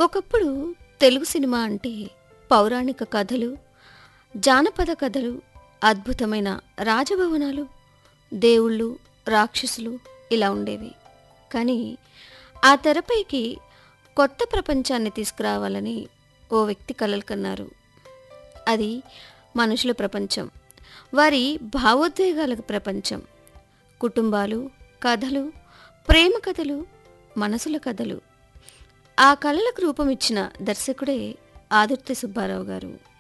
ఒకప్పుడు తెలుగు సినిమా అంటే పౌరాణిక కథలు జానపద కథలు అద్భుతమైన రాజభవనాలు దేవుళ్ళు రాక్షసులు ఇలా ఉండేవి కానీ ఆ తెరపైకి కొత్త ప్రపంచాన్ని తీసుకురావాలని ఓ వ్యక్తి కలలు కన్నారు అది మనుషుల ప్రపంచం వారి భావోద్వేగాల ప్రపంచం కుటుంబాలు కథలు ప్రేమ కథలు మనసుల కథలు ఆ కళలకు రూపమిచ్చిన దర్శకుడే ఆదుర్తి సుబ్బారావు గారు